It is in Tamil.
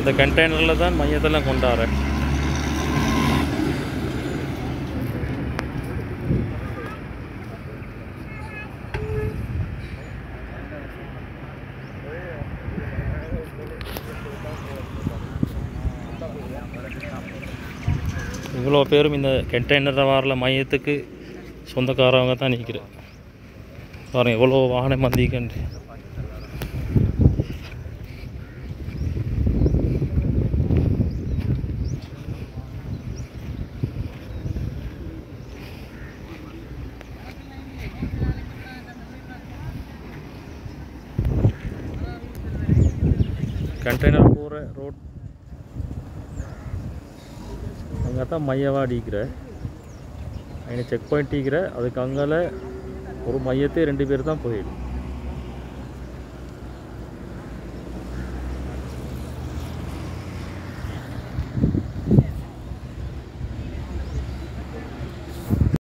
இந்த கண்டெய்னரில் தான் மையத்தெல்லாம் கொண்டாடுறேன் இவ்வளோ பேரும் இந்த கண்டெய்னர் வாரில் மையத்துக்கு சொந்தக்காரவங்க தான் நிற்கிறேன் பாருங்க எவ்வளோ வாகனம் வந்திக்கண்டு கண்டெய்னர் போகிற ரோட் அங்கே தான் மையவாடி இருக்கிற அங்கே செக் பாயிண்ட் இருக்கிற அதுக்கு அங்கால ஒரு மையத்தை ரெண்டு பேர் தான் போயிடும்